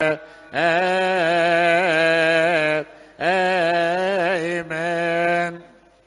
آمين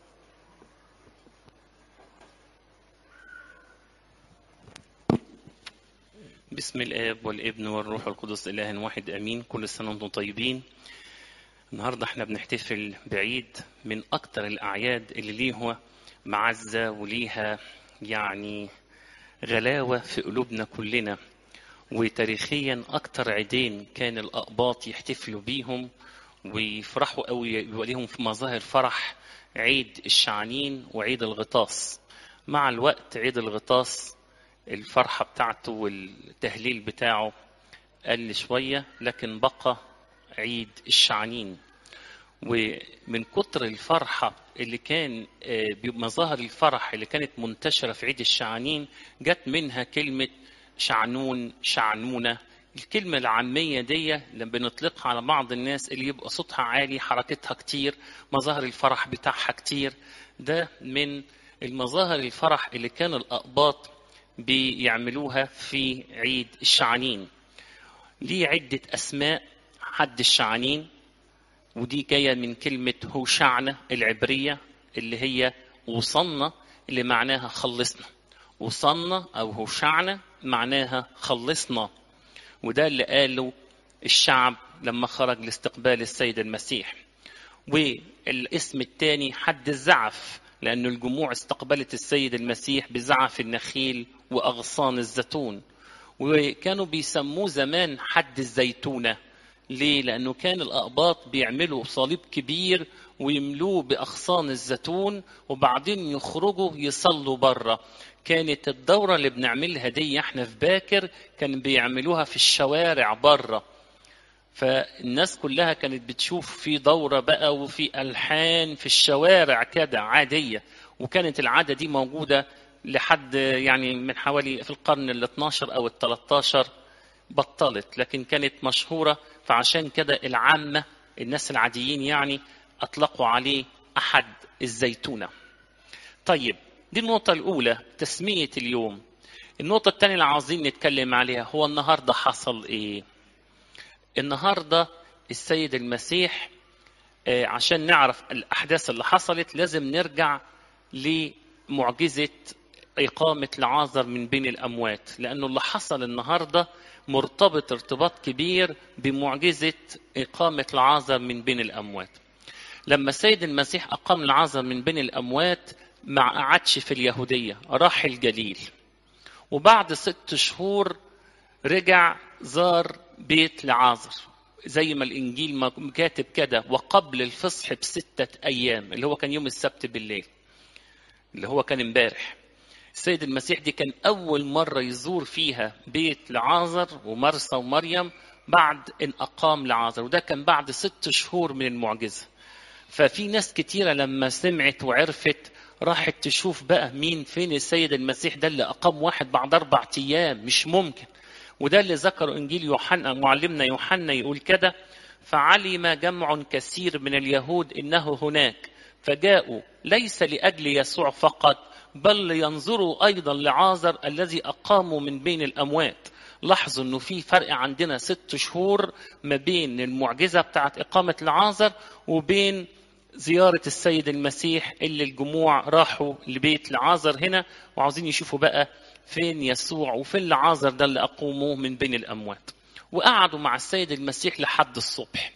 بسم الآب والابن والروح القدس إله واحد أمين كل سنة وأنتم طيبين النهاردة احنا بنحتفل بعيد من أكتر الأعياد اللي ليها معزة وليها يعني غلاوة في قلوبنا كلنا وتاريخيا أكتر عيدين كان الأقباط يحتفلوا بيهم ويفرحوا قوي يبقى ليهم في مظاهر فرح عيد الشعانين وعيد الغطاس مع الوقت عيد الغطاس الفرحة بتاعته والتهليل بتاعه قل شوية لكن بقى عيد الشعانين ومن كتر الفرحة اللي كان آه، بمظاهر الفرح اللي كانت منتشرة في عيد الشعانين جت منها كلمة شعنون شعنونة الكلمة العامية دي لما بنطلقها على بعض الناس اللي يبقى صوتها عالي حركتها كتير مظاهر الفرح بتاعها كتير ده من المظاهر الفرح اللي كان الأقباط بيعملوها في عيد الشعانين ليه عدة أسماء حد الشعانين ودي جاية من كلمة هوشعنة العبرية اللي هي وصلنا اللي معناها خلصنا وصلنا أو هوشعنة معناها خلصنا وده اللي قاله الشعب لما خرج لاستقبال السيد المسيح والاسم الثاني حد الزعف لأن الجموع استقبلت السيد المسيح بزعف النخيل وأغصان الزيتون وكانوا بيسموه زمان حد الزيتونة ليه؟ لأنه كان الأقباط بيعملوا صليب كبير ويملوه بأغصان الزيتون وبعدين يخرجوا يصلوا بره كانت الدورة اللي بنعملها دي احنا في باكر كان بيعملوها في الشوارع بره فالناس كلها كانت بتشوف في دورة بقى وفي ألحان في الشوارع كده عادية وكانت العادة دي موجودة لحد يعني من حوالي في القرن ال 12 أو ال 13 بطلت لكن كانت مشهورة فعشان كده العامة الناس العاديين يعني أطلقوا عليه أحد الزيتونة طيب دي النقطة الأولى تسمية اليوم النقطة الثانية اللي عاوزين نتكلم عليها هو النهاردة حصل إيه النهاردة السيد المسيح آه، عشان نعرف الأحداث اللي حصلت لازم نرجع لمعجزة إقامة لعازر من بين الأموات لأنه اللي حصل النهاردة مرتبط ارتباط كبير بمعجزة إقامة لعازر من بين الأموات لما السيد المسيح أقام لعازر من بين الأموات ما قعدش في اليهودية راح الجليل وبعد ست شهور رجع زار بيت لعازر زي ما الانجيل ما كاتب كده وقبل الفصح بستة ايام اللي هو كان يوم السبت بالليل اللي هو كان امبارح السيد المسيح دي كان اول مره يزور فيها بيت لعازر ومرسى ومريم بعد ان اقام لعازر وده كان بعد ست شهور من المعجزه ففي ناس كتيرة لما سمعت وعرفت راحت تشوف بقى مين فين السيد المسيح ده اللي أقام واحد بعد أربع أيام مش ممكن وده اللي ذكر إنجيل يوحنا معلمنا يوحنا يقول كده فعلم جمع كثير من اليهود إنه هناك فجاءوا ليس لأجل يسوع فقط بل لينظروا أيضا لعازر الذي أقاموا من بين الأموات لاحظوا انه في فرق عندنا ست شهور ما بين المعجزه بتاعت اقامه العازر وبين زياره السيد المسيح اللي الجموع راحوا لبيت لعازر هنا وعاوزين يشوفوا بقى فين يسوع وفين لعازر ده اللي اقوموه من بين الاموات وقعدوا مع السيد المسيح لحد الصبح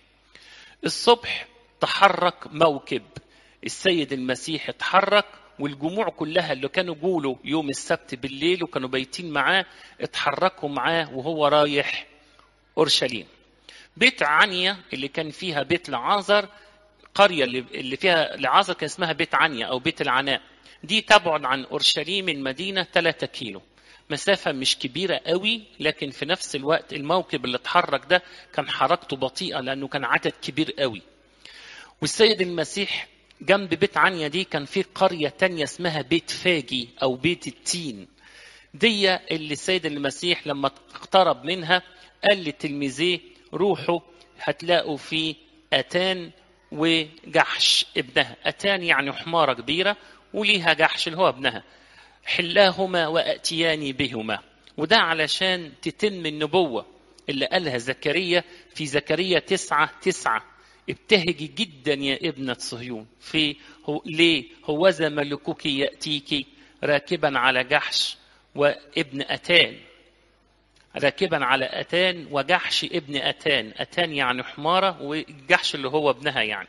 الصبح تحرك موكب السيد المسيح اتحرك والجموع كلها اللي كانوا جوله يوم السبت بالليل وكانوا بايتين معاه اتحركوا معاه وهو رايح اورشليم بيت عنيا اللي كان فيها بيت لعازر قرية اللي اللي فيها لعازر كان اسمها بيت عنيا أو بيت العناء دي تبعد عن أورشليم المدينة 3 كيلو مسافة مش كبيرة قوي لكن في نفس الوقت الموكب اللي اتحرك ده كان حركته بطيئة لأنه كان عدد كبير قوي والسيد المسيح جنب بيت عنيا دي كان في قرية تانية اسمها بيت فاجي أو بيت التين دي اللي السيد المسيح لما اقترب منها قال لتلميذيه روحوا هتلاقوا في أتان وجحش ابنها أتان يعني حمارة كبيرة وليها جحش اللي هو ابنها حلاهما وأتياني بهما وده علشان تتم النبوة اللي قالها زكريا في زكريا تسعة تسعة ابتهجي جدا يا ابنة صهيون في هو ليه هوذا ملكك يأتيك راكبا على جحش وابن أتان راكبا على أتان وجحش ابن أتان أتان يعني حمارة وجحش اللي هو ابنها يعني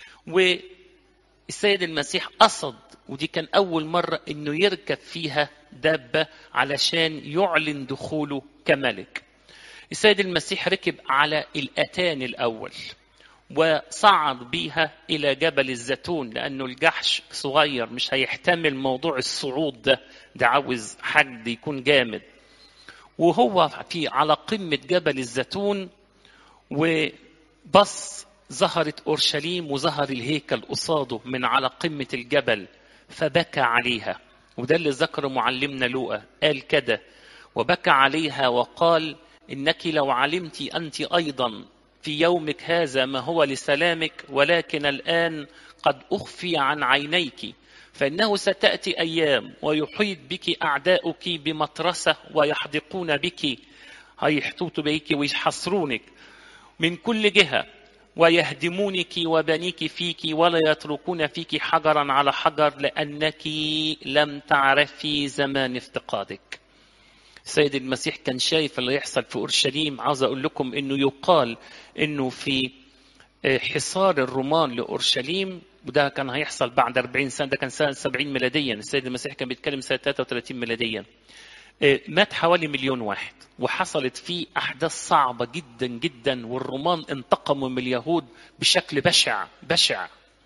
والسيد المسيح قصد ودي كان أول مرة إنه يركب فيها دابة علشان يعلن دخوله كملك السيد المسيح ركب على الأتان الأول وصعد بيها إلى جبل الزيتون لأنه الجحش صغير مش هيحتمل موضوع الصعود ده ده عاوز حد يكون جامد وهو في على قمة جبل الزيتون وبص ظهرت أورشليم وظهر الهيكل قصاده من على قمة الجبل فبكى عليها وده اللي ذكر معلمنا لوقا قال كده وبكى عليها وقال إنك لو علمت أنت أيضا في يومك هذا ما هو لسلامك ولكن الآن قد أخفي عن عينيك فإنه ستأتي أيام ويحيط بك أعداؤك بمطرسة ويحدقون بك هيحتوط بك ويحصرونك من كل جهة ويهدمونك وبنيك فيك ولا يتركون فيك حجرا على حجر لأنك لم تعرفي زمان افتقادك السيد المسيح كان شايف اللي يحصل في اورشليم عاوز اقول لكم انه يقال انه في حصار الرومان لاورشليم وده كان هيحصل بعد 40 سنه ده كان سنه 70 ميلاديا السيد المسيح كان بيتكلم سنه 33 ميلاديا مات حوالي مليون واحد وحصلت فيه احداث صعبه جدا جدا والرومان انتقموا من اليهود بشكل بشع بشع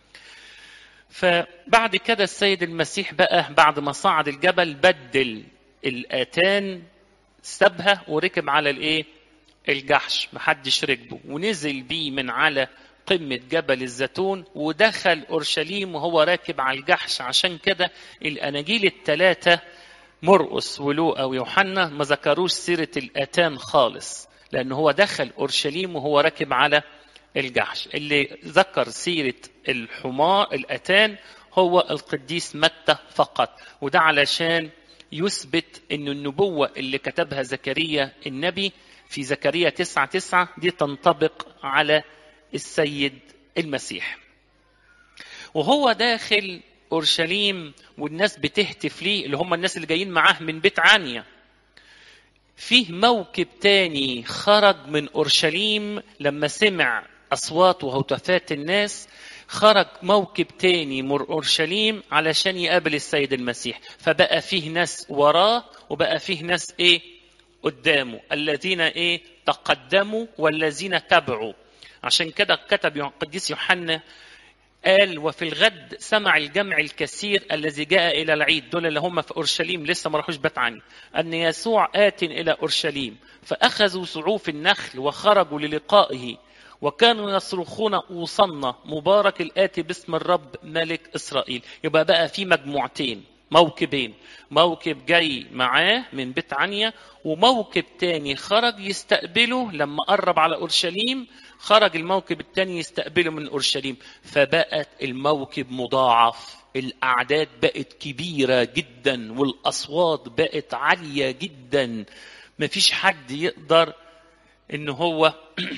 فبعد كده السيد المسيح بقى بعد ما صعد الجبل بدل الاتان سابها وركب على الايه الجحش محدش ركبه ونزل بيه من على قمة جبل الزيتون ودخل أورشليم وهو راكب على الجحش عشان كده الأناجيل الثلاثة مرقس ولوقا ويوحنا ما ذكروش سيرة الأتان خالص لأن هو دخل أورشليم وهو راكب على الجحش اللي ذكر سيرة الحمار الأتان هو القديس متى فقط وده علشان يثبت أن النبوة اللي كتبها زكريا النبي في زكريا تسعة تسعة دي تنطبق على السيد المسيح وهو داخل أورشليم والناس بتهتف ليه اللي هم الناس اللي جايين معاه من بيت عنيا فيه موكب تاني خرج من أورشليم لما سمع أصوات وهتافات الناس خرج موكب تاني من أورشليم علشان يقابل السيد المسيح فبقى فيه ناس وراه وبقى فيه ناس ايه قدامه الذين ايه تقدموا والذين تبعوا عشان كده كتب القديس يوحنا قال وفي الغد سمع الجمع الكثير الذي جاء الى العيد دول اللي هم في اورشليم لسه ما راحوش بيت عني ان يسوع ات الى اورشليم فاخذوا صعوف النخل وخرجوا للقائه وكانوا يصرخون اوصنا مبارك الاتي باسم الرب ملك اسرائيل يبقى بقى في مجموعتين موكبين موكب جاي معاه من بيت عنيا وموكب تاني خرج يستقبله لما قرب على اورشليم خرج الموكب التاني يستقبله من اورشليم فبقت الموكب مضاعف الاعداد بقت كبيره جدا والاصوات بقت عاليه جدا مفيش حد يقدر ان هو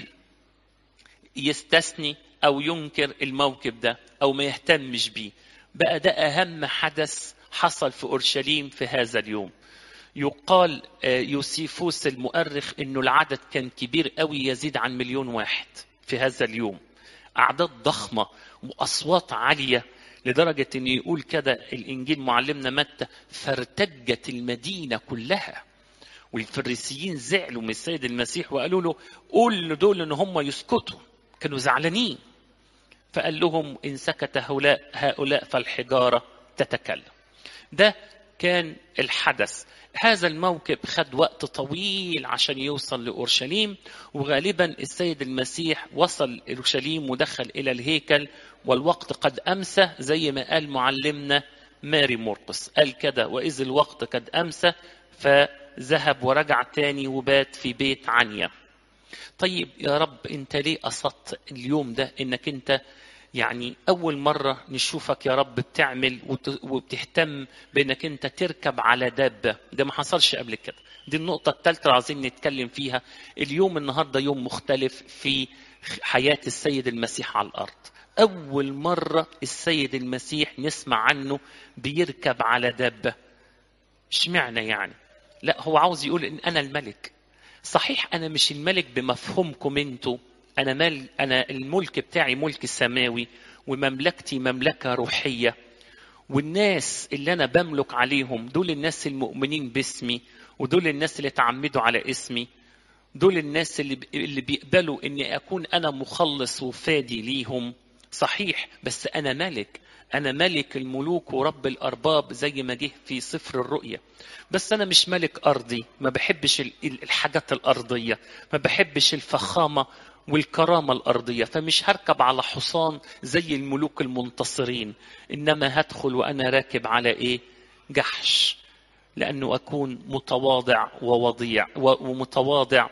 يستثني او ينكر الموكب ده او ما يهتمش بيه بقى ده اهم حدث حصل في اورشليم في هذا اليوم يقال يوسيفوس المؤرخ انه العدد كان كبير قوي يزيد عن مليون واحد في هذا اليوم اعداد ضخمه واصوات عاليه لدرجه ان يقول كده الانجيل معلمنا متى فارتجت المدينه كلها والفريسيين زعلوا من السيد المسيح وقالوا له قول لدول ان هم يسكتوا كانوا زعلانين فقال لهم ان سكت هؤلاء هؤلاء فالحجاره تتكلم ده كان الحدث هذا الموكب خد وقت طويل عشان يوصل لأورشليم وغالبا السيد المسيح وصل أورشليم ودخل إلى الهيكل والوقت قد أمسى زي ما قال معلمنا ماري مرقس قال كده وإذ الوقت قد أمسى فذهب ورجع تاني وبات في بيت عنيا طيب يا رب انت ليه قصدت اليوم ده انك انت يعني أول مرة نشوفك يا رب بتعمل وت- وبتهتم بأنك أنت تركب على دابة ده ما حصلش قبل كده دي النقطة الثالثة اللي عايزين نتكلم فيها اليوم النهاردة يوم مختلف في حياة السيد المسيح على الأرض أول مرة السيد المسيح نسمع عنه بيركب على دابة اشمعنى يعني لا هو عاوز يقول ان انا الملك صحيح انا مش الملك بمفهومكم انتوا انا مال انا الملك بتاعي ملك سماوي ومملكتي مملكه روحيه والناس اللي انا بملك عليهم دول الناس المؤمنين باسمي ودول الناس اللي تعمدوا على اسمي دول الناس اللي اللي بيقبلوا اني اكون انا مخلص وفادي ليهم صحيح بس انا ملك انا ملك الملوك ورب الارباب زي ما جه في سفر الرؤيا بس انا مش ملك ارضي ما بحبش ال- ال- الحاجات الارضيه ما بحبش الفخامه والكرامه الارضيه فمش هركب على حصان زي الملوك المنتصرين انما هدخل وانا راكب على ايه جحش لانه اكون متواضع ووضيع و- ومتواضع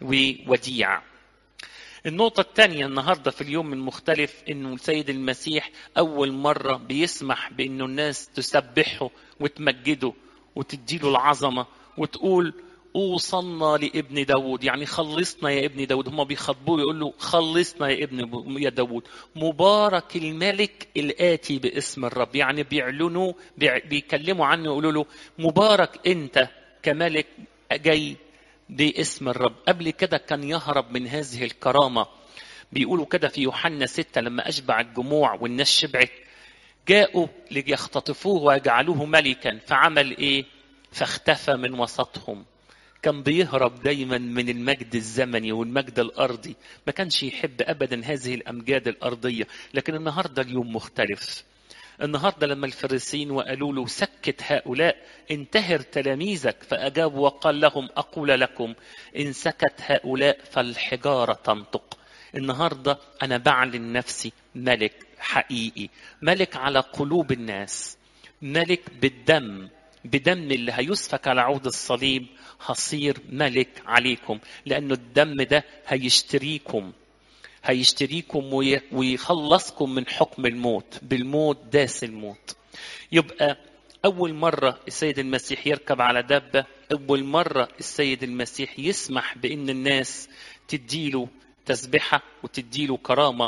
ووديع النقطة الثانية النهاردة في اليوم المختلف انه السيد المسيح اول مرة بيسمح بانه الناس تسبحه وتمجده وتديله العظمة وتقول اوصلنا لابن داود يعني خلصنا يا ابن داود هم بيخاطبوه يقول له خلصنا يا ابن يا داود مبارك الملك الآتي باسم الرب يعني بيعلنوا بيع- بيكلموا عنه يقولوا له مبارك انت كملك جاي باسم الرب قبل كده كان يهرب من هذه الكرامة بيقولوا كده في يوحنا ستة لما أشبع الجموع والناس شبعت جاءوا ليختطفوه ويجعلوه ملكا فعمل إيه فاختفى من وسطهم كان بيهرب دايما من المجد الزمني والمجد الأرضي ما كانش يحب أبدا هذه الأمجاد الأرضية لكن النهاردة اليوم مختلف النهارده لما الفريسيين وقالوا له سكت هؤلاء انتهر تلاميذك فاجاب وقال لهم اقول لكم ان سكت هؤلاء فالحجاره تنطق النهارده انا بعلن نفسي ملك حقيقي ملك على قلوب الناس ملك بالدم بدم اللي هيسفك على عود الصليب هصير ملك عليكم لانه الدم ده هيشتريكم هيشتريكم وي- ويخلصكم من حكم الموت بالموت داس الموت يبقى أول مرة السيد المسيح يركب على دابة أول مرة السيد المسيح يسمح بأن الناس تديله تسبحة وتديله كرامة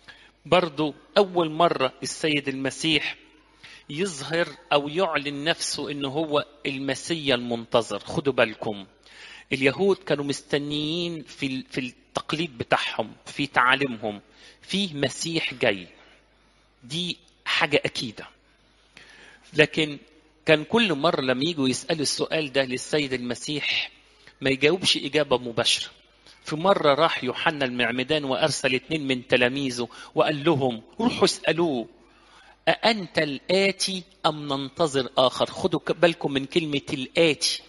برضو أول مرة السيد المسيح يظهر أو يعلن نفسه أنه هو المسيا المنتظر خدوا بالكم اليهود كانوا مستنيين في في التقليد بتاعهم في تعاليمهم في مسيح جاي دي حاجة أكيدة لكن كان كل مرة لما يجوا يسألوا السؤال ده للسيد المسيح ما يجاوبش إجابة مباشرة في مرة راح يوحنا المعمدان وأرسل اتنين من تلاميذه وقال لهم روحوا اسألوه أأنت الآتي أم ننتظر آخر خدوا بالكم من كلمة الآتي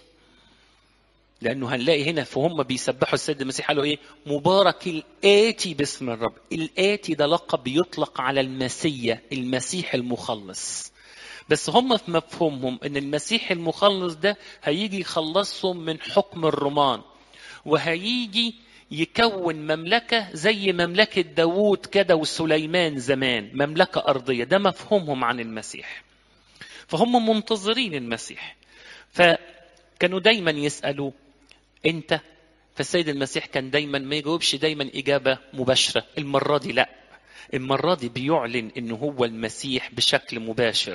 لانه هنلاقي هنا فهم بيسبحوا السيد المسيح قالوا ايه مبارك الاتي باسم الرب الاتي ده لقب يطلق على المسيا المسيح المخلص بس هم في مفهومهم ان المسيح المخلص ده هيجي يخلصهم من حكم الرومان وهيجي يكون مملكة زي مملكة داوود كده وسليمان زمان مملكة أرضية ده مفهومهم عن المسيح فهم منتظرين المسيح فكانوا دايما يسألوا انت فالسيد المسيح كان دايما ما يجاوبش دايما اجابه مباشره المره دي لا المره دي بيعلن انه هو المسيح بشكل مباشر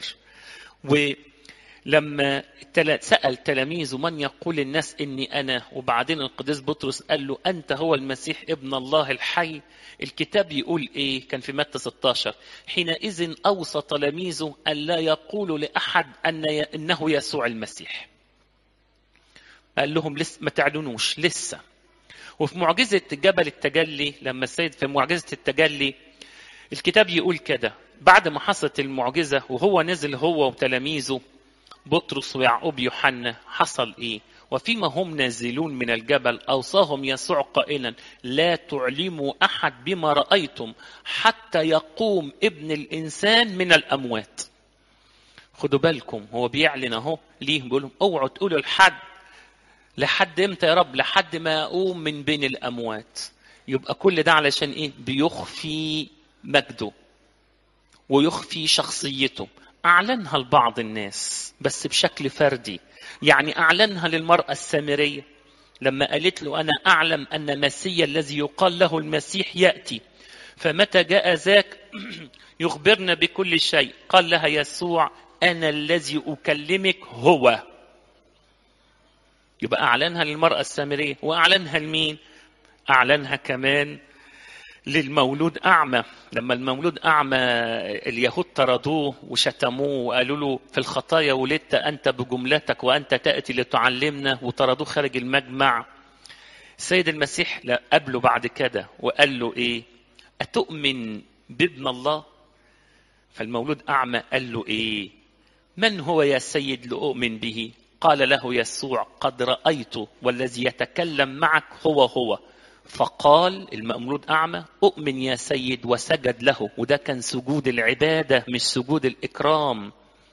ولما تلا- سال تلاميذه من يقول الناس اني انا وبعدين القديس بطرس قال له انت هو المسيح ابن الله الحي الكتاب يقول ايه كان في متى 16 حينئذ اوصى تلاميذه ان لا يقولوا لاحد ان ي- انه يسوع المسيح قال لهم لسه ما تعلنوش لسه وفي معجزة جبل التجلي لما السيد في معجزة التجلي الكتاب يقول كده بعد ما حصلت المعجزة وهو نزل هو وتلاميذه بطرس ويعقوب يوحنا حصل ايه وفيما هم نازلون من الجبل اوصاهم يسوع قائلا لا تعلموا احد بما رايتم حتى يقوم ابن الانسان من الاموات خدوا بالكم هو بيعلن اهو ليه بيقول لهم اوعوا تقولوا لحد لحد امتى يا رب لحد ما اقوم من بين الاموات يبقى كل ده علشان ايه بيخفي مجده ويخفي شخصيته أعلنها لبعض الناس بس بشكل فردي يعني أعلنها للمرأة السامرية لما قالت له أنا أعلم أن مسيا الذي يقال له المسيح يأتي فمتى جاء ذاك يخبرنا بكل شيء قال لها يسوع أنا الذي أكلمك هو يبقى أعلنها للمرأة السامرية وأعلنها لمين أعلنها كمان للمولود أعمى لما المولود أعمى اليهود طردوه وشتموه وقالوا له في الخطايا ولدت أنت بجملتك وأنت تأتي لتعلمنا وطردوه خارج المجمع السيد المسيح قابله بعد كده وقال له إيه أتؤمن بابن الله فالمولود أعمى قال له إيه من هو يا سيد لأؤمن به قال له يسوع قد رأيته والذي يتكلم معك هو هو فقال المأمولود أعمى أؤمن يا سيد وسجد له وده كان سجود العبادة مش سجود الإكرام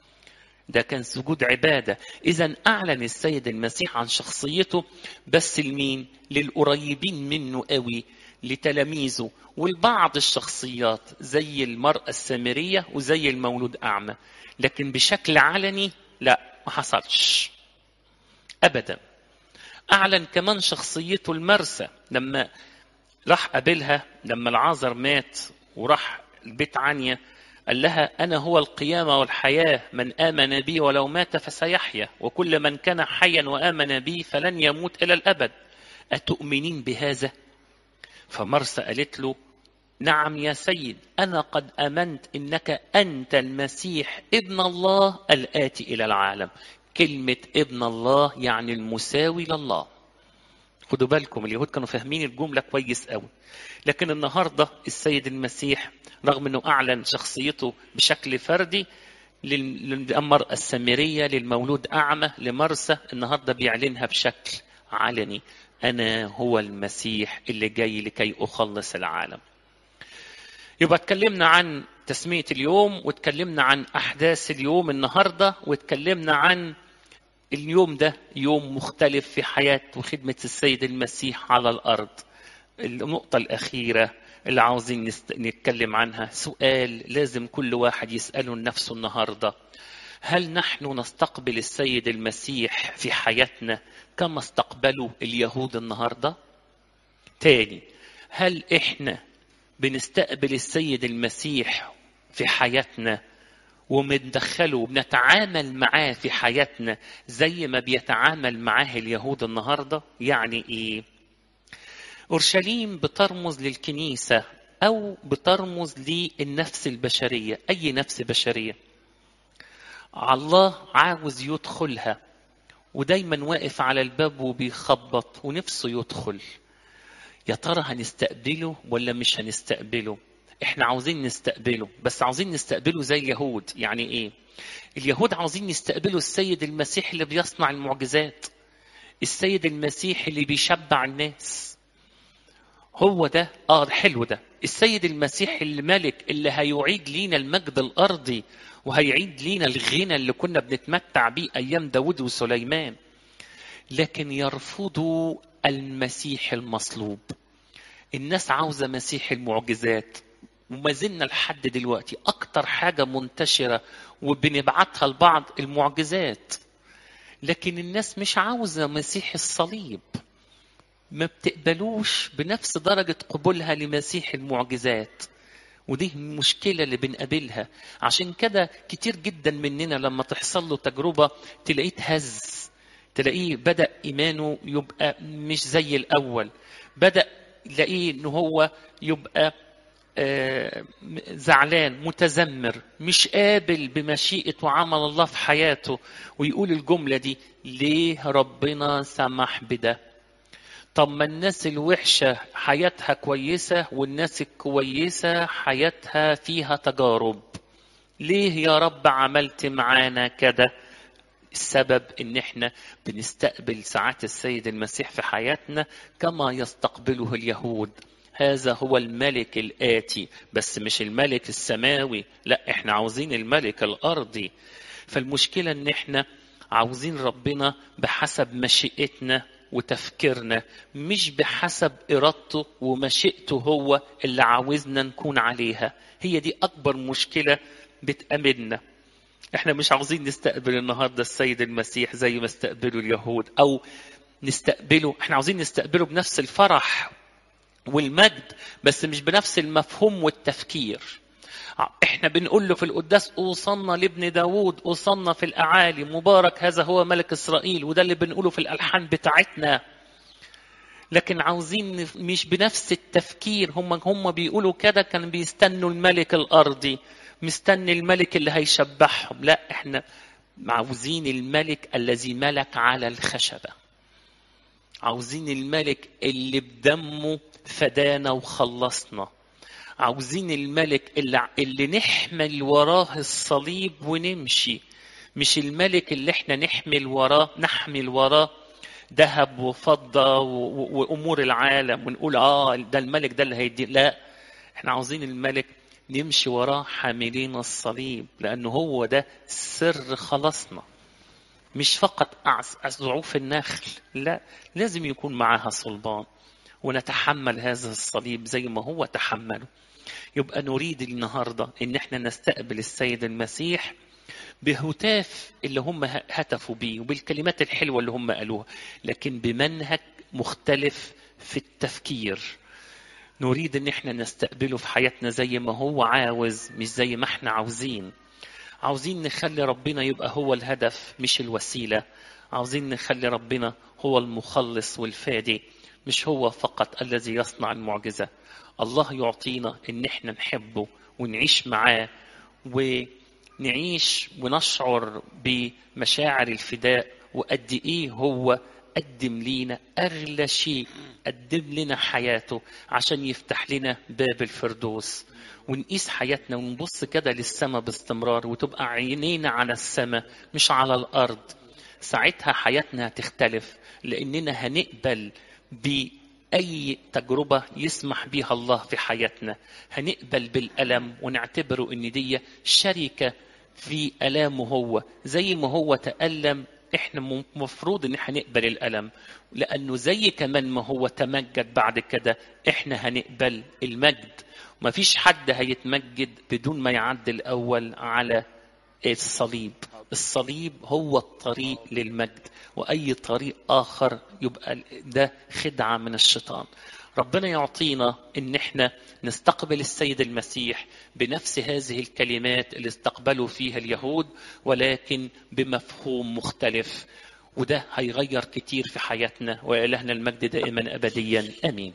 ده كان سجود عبادة إذا أعلن السيد المسيح عن شخصيته بس لمين للقريبين منه قوي لتلاميذه ولبعض الشخصيات زي المرأة السامرية وزي المولود أعمى لكن بشكل علني لا ما حصلش أبدا أعلن كمان شخصيته المرسى لما راح قابلها لما العازر مات وراح البيت عنيا قال لها أنا هو القيامة والحياة من آمن بي ولو مات فسيحيا وكل من كان حيا وآمن بي فلن يموت إلى الأبد أتؤمنين بهذا؟ فمرسى قالت له نعم يا سيد أنا قد أمنت إنك أنت المسيح ابن الله الآتي إلى العالم كلمة ابن الله يعني المساوي لله خدوا بالكم اليهود كانوا فاهمين الجملة كويس قوي لكن النهاردة السيد المسيح رغم أنه أعلن شخصيته بشكل فردي للمرأة السامرية للمولود أعمى لمرسى النهاردة بيعلنها بشكل علني أنا هو المسيح اللي جاي لكي أخلص العالم يبقى اتكلمنا عن تسمية اليوم واتكلمنا عن أحداث اليوم النهاردة واتكلمنا عن اليوم ده يوم مختلف في حياة وخدمة السيد المسيح على الأرض النقطة الأخيرة اللي عاوزين نتكلم عنها سؤال لازم كل واحد يسأله لنفسه النهاردة هل نحن نستقبل السيد المسيح في حياتنا كما استقبلوا اليهود النهارده؟ تاني هل احنا بنستقبل السيد المسيح في حياتنا وبندخله وبنتعامل معاه في حياتنا زي ما بيتعامل معاه اليهود النهارده؟ يعني ايه؟ اورشليم بترمز للكنيسه او بترمز للنفس البشريه، اي نفس بشريه. الله عاوز يدخلها ودايما واقف على الباب وبيخبط ونفسه يدخل يا ترى هنستقبله ولا مش هنستقبله احنا عاوزين نستقبله بس عاوزين نستقبله زي اليهود يعني ايه اليهود عاوزين يستقبلوا السيد المسيح اللي بيصنع المعجزات السيد المسيح اللي بيشبع الناس هو ده اه حلو ده السيد المسيح الملك اللي هيعيد لينا المجد الارضي وهيعيد لينا الغنى اللي كنا بنتمتع بيه ايام داود وسليمان لكن يرفضوا المسيح المصلوب الناس عاوزة مسيح المعجزات وما زلنا لحد دلوقتي أكتر حاجة منتشرة وبنبعتها لبعض المعجزات لكن الناس مش عاوزة مسيح الصليب ما بتقبلوش بنفس درجة قبولها لمسيح المعجزات ودي المشكلة اللي بنقابلها عشان كده كتير جدا مننا لما تحصل له تجربة تلاقيه تهز تلاقيه بدأ إيمانه يبقى مش زي الأول بدأ تلاقيه إن هو يبقى آه زعلان متذمر مش قابل بمشيئة وعمل الله في حياته ويقول الجملة دي ليه ربنا سمح بده طب ما الناس الوحشة حياتها كويسة والناس الكويسة حياتها فيها تجارب ليه يا رب عملت معانا كده السبب ان احنا بنستقبل ساعات السيد المسيح في حياتنا كما يستقبله اليهود هذا هو الملك الآتي بس مش الملك السماوي لا احنا عاوزين الملك الأرضي فالمشكلة ان احنا عاوزين ربنا بحسب مشيئتنا وتفكيرنا مش بحسب إرادته ومشيئته هو اللي عاوزنا نكون عليها هي دي أكبر مشكلة بتأمننا احنا مش عاوزين نستقبل النهارده السيد المسيح زي ما استقبلوا اليهود او نستقبله احنا عاوزين نستقبله بنفس الفرح والمجد بس مش بنفس المفهوم والتفكير احنا بنقول له في القداس اوصلنا لابن داوود اوصلنا في الاعالي مبارك هذا هو ملك اسرائيل وده اللي بنقوله في الالحان بتاعتنا لكن عاوزين مش بنفس التفكير هم هم بيقولوا كده كان بيستنوا الملك الارضي مستني الملك اللي هيشبعهم لا احنا عاوزين الملك الذي ملك على الخشبه عاوزين الملك اللي بدمه فدانا وخلصنا عاوزين الملك اللي, اللي نحمل وراه الصليب ونمشي مش الملك اللي احنا نحمل وراه نحمل وراه ذهب وفضة وأمور العالم ونقول آه ده الملك ده اللي هيدي لا احنا عاوزين الملك نمشي وراه حاملين الصليب لأنه هو ده سر خلاصنا مش فقط ضعوف النخل لا لازم يكون معاها صلبان ونتحمل هذا الصليب زي ما هو تحمله يبقى نريد النهاردة ان احنا نستقبل السيد المسيح بهتاف اللي هم هتفوا بيه وبالكلمات الحلوة اللي هم قالوها لكن بمنهج مختلف في التفكير نريد ان احنا نستقبله في حياتنا زي ما هو عاوز مش زي ما احنا عاوزين عاوزين نخلي ربنا يبقى هو الهدف مش الوسيلة عاوزين نخلي ربنا هو المخلص والفادي مش هو فقط الذي يصنع المعجزة الله يعطينا ان احنا نحبه ونعيش معاه ونعيش ونشعر بمشاعر الفداء وقد ايه هو قدم لينا اغلى شيء قدم لنا حياته عشان يفتح لنا باب الفردوس ونقيس حياتنا ونبص كده للسماء باستمرار وتبقى عينينا على السماء مش على الارض ساعتها حياتنا هتختلف لاننا هنقبل بأي تجربة يسمح بها الله في حياتنا هنقبل بالألم ونعتبره إن دي شركة في ألامه هو زي ما هو تألم احنا مفروض ان احنا نقبل الالم لانه زي كمان ما هو تمجد بعد كده احنا هنقبل المجد مفيش حد هيتمجد بدون ما يعدي الاول على الصليب الصليب هو الطريق للمجد واي طريق اخر يبقى ده خدعه من الشيطان ربنا يعطينا ان احنا نستقبل السيد المسيح بنفس هذه الكلمات اللي استقبلوا فيها اليهود ولكن بمفهوم مختلف وده هيغير كتير في حياتنا والهنا المجد دائما ابديا امين